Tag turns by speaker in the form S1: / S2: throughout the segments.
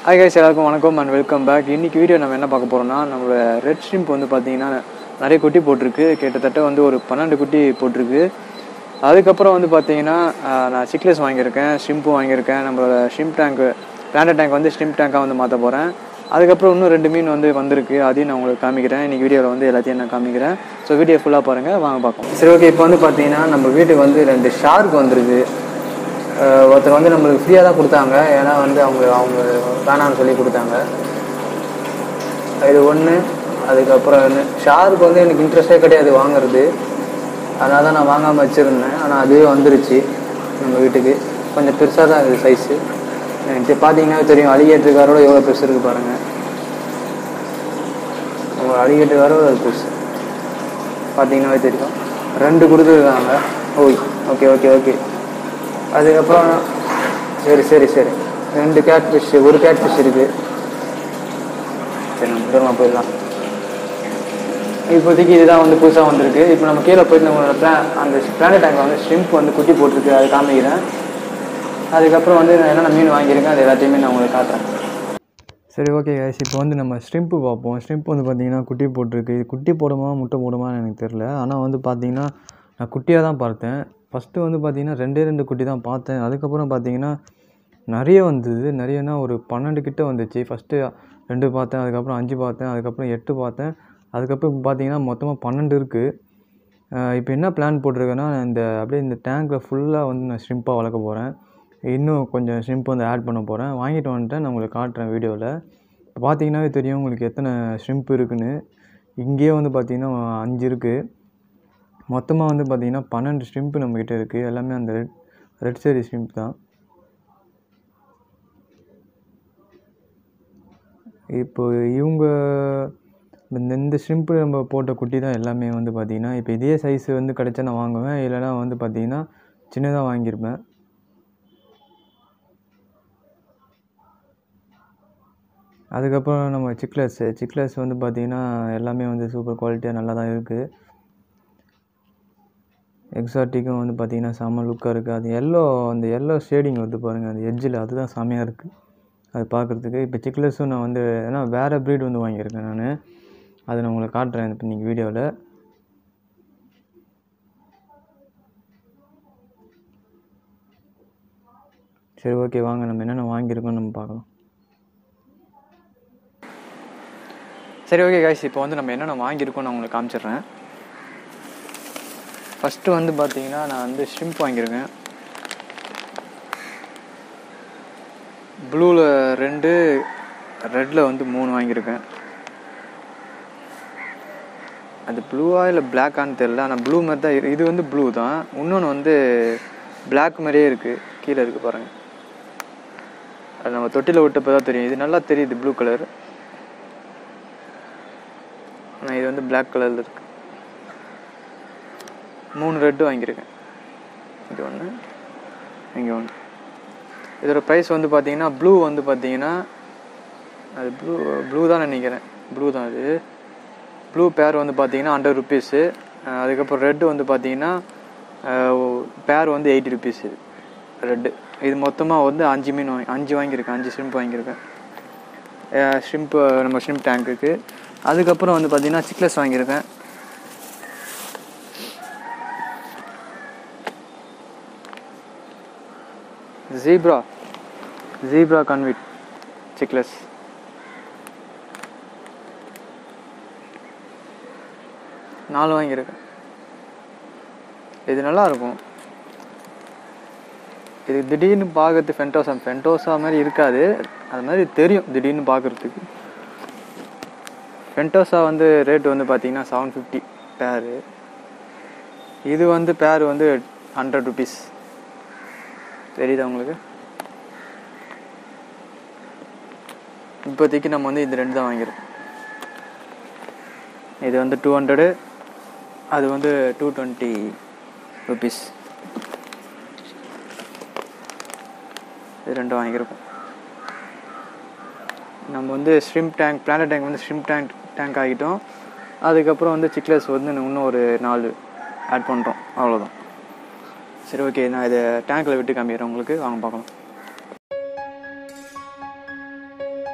S1: hi guys எல்லாருக்கும் வணக்கம் and welcome back இன்னைக்கு வீடியோ நம்ம என்ன பார்க்க போகிறோம்னா நம்மளோட ரெட் ஷ்ரிம்ப் வந்து பார்த்தீங்கன்னா நிறைய குட்டி போட்டிருக்கு கிட்டத்தட்ட வந்து ஒரு பன்னெண்டு குட்டி போட்டிருக்கு அதுக்கப்புறம் வந்து பார்த்தீங்கன்னா ஆஹ், நான் சிக்லெஸ் வாங்கியிருக்கேன் ஷ்ரிம்ப்பும் வாங்கியிருக்கேன் நம்மளோட ஷ்ரிம்ப் டேங்க் பிளான்ட் டேங்க் வந்து ஷ்ரிம்ப் டேங்காக வந்து மாற்ற போகிறேன் அதுக்கப்புறம் இன்னும் ரெண்டு மீன் வந்து வந்திருக்கு அதையும் நான் உங்களுக்கு காமிக்கிறேன் இன்னைக்கு வீடியோவில் வந்து எல்லாத்தையும் நான் காமிக்கிறேன் ஸோ வீடியோ ஃபுல்லாக பாருங்கள் வாங்க பார்க்கலாம் சரி ஓகே இப்போ வந்து பார்த்தீங்கன்னா நம்ம வீட்டுக்கு வந்து ரெண்டு ஷார்க் வந்துருக்கு அஹ் ஒருத்தர் வந்து நம்மளுக்கு ஃப்ரீயாக தான் கொடுத்தாங்க ஏன்னா வந்து அவங்க அவங்க வேணாம்னு சொல்லி கொடுத்தாங்க இது ஒன்று அதுக்கப்புறம் ஒன்று ஷாருக்கு வந்து எனக்கு இன்ட்ரெஸ்டே கிடையாது வாங்குறது அதனால தான் நான் வாங்காமல் வச்சுருந்தேன் ஆனால் அதுவே வந்துருச்சு நம்ம வீட்டுக்கு கொஞ்சம் பெருசாக தான் இருக்குது சைஸு எனக்கு பார்த்தீங்கன்னா தெரியும் அலிகேட்டருக்காரோட எவ்வளோ பெருசு இருக்குது பாருங்கள் நம்ம அலிகேட்டருக்காரோட அது பெருசு பார்த்தீங்கன்னாவே தெரியும் ரெண்டு கொடுத்துருக்காங்க ஓய் ஓகே ஓகே ஓகே அதுக்கப்புறம் சரி சரி சரி ரெண்டு கேட் ஃபிஷ் ஒரு கேட் ஃபிஷ் இருக்குது சரி நம்ம தூரமாக போயிடலாம் இப்போதைக்கு இதுதான் வந்து புதுசாக வந்திருக்கு இப்போ நம்ம கீழே போயிட்டு நம்மளோட பிளான் அந்த பிளானட் டேங்கில் வந்து ஷ்ரிம்ப் வந்து குட்டி போட்டிருக்கு அதை காமிக்கிறேன் அதுக்கப்புறம் வந்து நான் என்னென்ன மீன் வாங்கியிருக்கேன் அது எல்லாத்தையுமே நான் உங்களுக்கு காட்டுறேன் சரி ஓகே கைஸ் இப்போ வந்து நம்ம ஸ்ட்ரிம்ப்பு பார்ப்போம் ஸ்ட்ரிம்ப் வந்து பார்த்தீங்கன்னா குட்டி போட்டிருக்கு இது குட்டி போடுமா முட்டை போடுமான்னு எனக்கு தெரில ஆனால் வந்து பார்த்தீங்கன்னா நான் குட்டியாக தான் பார்த்தேன் ஃபஸ்ட்டு வந்து பார்த்தீங்கன்னா ரெண்டே ரெண்டு குட்டி தான் பார்த்தேன் அதுக்கப்புறம் பார்த்தீங்கன்னா நிறைய வந்தது நிறையனா ஒரு பன்னெண்டு கிட்ட வந்துச்சு ஃபஸ்ட்டு ரெண்டு பார்த்தேன் அதுக்கப்புறம் அஞ்சு பார்த்தேன் அதுக்கப்புறம் எட்டு பார்த்தேன் அதுக்கப்புறம் இப்போ பார்த்தீங்கன்னா மொத்தமாக பன்னெண்டு இருக்குது இப்போ என்ன பிளான் போட்டிருக்கேன்னா இந்த அப்படியே இந்த டேங்க்கில் ஃபுல்லாக வந்து நான் ஷ்ரிம்ப்பாக வளர்க்க போகிறேன் இன்னும் கொஞ்சம் ஷ்ரிம்ப் வந்து ஆட் பண்ண போகிறேன் வாங்கிட்டு வந்துட்டேன் நான் உங்களுக்கு காட்டுறேன் வீடியோவில் இப்போ பார்த்தீங்கன்னாவே தெரியும் உங்களுக்கு எத்தனை ஷ்ரிம்ப் இருக்குன்னு இங்கேயே வந்து பார்த்தீங்கன்னா அஞ்சு இருக்குது மொத்தமாக வந்து பார்த்தீங்கன்னா பன்னெண்டு ஷ்ரிம்ப் நம்மக்கிட்ட இருக்குது எல்லாமே அந்த ரெட் ரெட் சரி ஷ்ரிம்ப் தான் இப்போ இவங்க இந்த இந்த ஷ்ரிம்ப்பு நம்ம போட்ட குட்டி தான் எல்லாமே வந்து பார்த்தீங்கன்னா இப்போ இதே சைஸ் வந்து கிடைச்சா நான் வாங்குவேன் இல்லைனா வந்து பார்த்தீங்கன்னா சின்னதாக வாங்கியிருப்பேன் அதுக்கப்புறம் நம்ம சிக்லஸ் சிக்லஸ் வந்து பார்த்திங்கன்னா எல்லாமே வந்து சூப்பர் குவாலிட்டியாக நல்லா தான் இருக்குது எக்ஸாட்டிக்கும் வந்து பார்த்திங்கன்னா செம்ம லுக்காக இருக்குது அது எல்லோ அந்த எல்லோ ஷேடிங் வந்து பாருங்கள் அந்த எட்ஜில் அதுதான் செம்மையாக இருக்குது அது பார்க்குறதுக்கு இப்போ சிக்லஸும் நான் வந்து ஏன்னா வேறு ப்ரீட் வந்து வாங்கியிருக்கேன் நான் அதை நான் உங்களுக்கு காட்டுறேன் இப்போ இன்றைக்கி வீடியோவில் சரி ஓகே வாங்க நம்ம என்னென்ன வாங்கியிருக்கோம்னு நம்ம பார்க்கலாம் சரி ஓகே காய்ஸ் இப்போ வந்து நம்ம என்னென்ன வாங்கியிருக்கோம் நான் உங்களுக்கு காமிச்சிடுறேன் ஃபஸ்ட்டு வந்து பார்த்தீங்கன்னா நான் வந்து ஷ்ரிம்ப் வாங்கியிருக்கேன் ப்ளூவில் ரெண்டு ரெட்டில் வந்து மூணு வாங்கியிருக்கேன் அது ப்ளூவா இல்லை பிளாக்கான்னு தெரில ஆனால் ப்ளூ மாதிரி தான் இரு- இது வந்து ப்ளூ தான் இன்னொன்று வந்து பிளாக் மாதிரியே இருக்குது கீழே இருக்குது பாருங்கள் அது நம்ம தொட்டியில் விட்டப்போ தான் தெரியும் இது நல்லா தெரியுது ப்ளூ கலர் ஆனால் இது வந்து Black கலரில் இருக்கு மூணு ரெட்டு வாங்கியிருக்கேன் இது ஒன்று இங்கே ஒன்று இதோட ப்ரைஸ் வந்து பார்த்தீங்கன்னா ப்ளூ வந்து பார்த்தீங்கன்னா அது ப்ளூ ப்ளூ தான் நினைக்கிறேன் ப்ளூ தான் அது ப்ளூ பேர் வந்து பார்த்தீங்கன்னா ஹண்ட்ரட் ருபீஸு அதுக்கப்புறம் ரெட்டு வந்து பார்த்தீங்கன்னா பேர் வந்து எயிட்டி ருபீஸு ரெட்டு இது மொத்தமாக வந்து அஞ்சு மீன் வாங்கி அஞ்சு வாங்கியிருக்கேன் அஞ்சு ஷ்ரிம்ப் வாங்கியிருக்கேன் ஷ்ரிம்ப் நம்ம ஷ்ரிம்ப் டேங்க்குக்கு அதுக்கப்புறம் வந்து பார்த்தீங்கன்னா சிக்லஸ் வாங்கியிருக்கேன் ஜீப்ரா ஜீப்ரா கன்விட் சிக்லஸ் நாலு வாங்கியிருக்கேன் இது நல்லா இருக்கும் இது திடீர்னு பார்க்கறது ஃபென்டோசா ஃபென்டோசா மாதிரி இருக்காது அது மாதிரி தெரியும் திடீர்னு பார்க்குறதுக்கு ஃபென்டோசா வந்து ரேட் வந்து பார்த்தீங்கன்னா செவன் ஃபிஃப்டி பேரு இது வந்து பேர் வந்து ஹண்ட்ரட் ருபீஸ் தெரியுதா உங்களுக்கு இப்போதைக்கு நம்ம வந்து இது ரெண்டு தான் வாங்கியிருக்கோம் இது வந்து டூ ஹண்ட்ரடு அது வந்து டூ டுவெண்ட்டி ருபீஸ் இது ரெண்டும் வாங்கியிருக்கோம் நம்ம வந்து ஷ்ரிம்ப் டேங்க் பிளானட் டேங்க் வந்து ஷ்ரிம்ப் டேங்க் டேங்க் ஆகிட்டோம் அதுக்கப்புறம் வந்து சிக்லஸ் வந்து இன்னும் ஒரு நாலு ஆட் பண்ணுறோம் அவ்வளோதான் சரி ஓகே நான் இதை டேங்க்கில் விட்டு காமிக்கிறேன் உங்களுக்கு வாங்க பார்க்கலாம்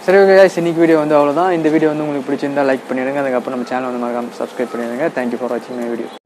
S1: சரி ஓகே guys இன்னைக்கு வீடியோ வந்து அவ்வளோதான் இந்த வீடியோ வந்து உங்களுக்கு பிடிச்சிருந்தா லைக் பண்ணிடுங்க அதுக்கப்புறம் நம்ம சேனல் வந்து மறக்காம சப்ஸ்கிரைப் பண்ணிடுங்க தேங்க்யூ ஃபார் வாட்சிங் மை வீடியோ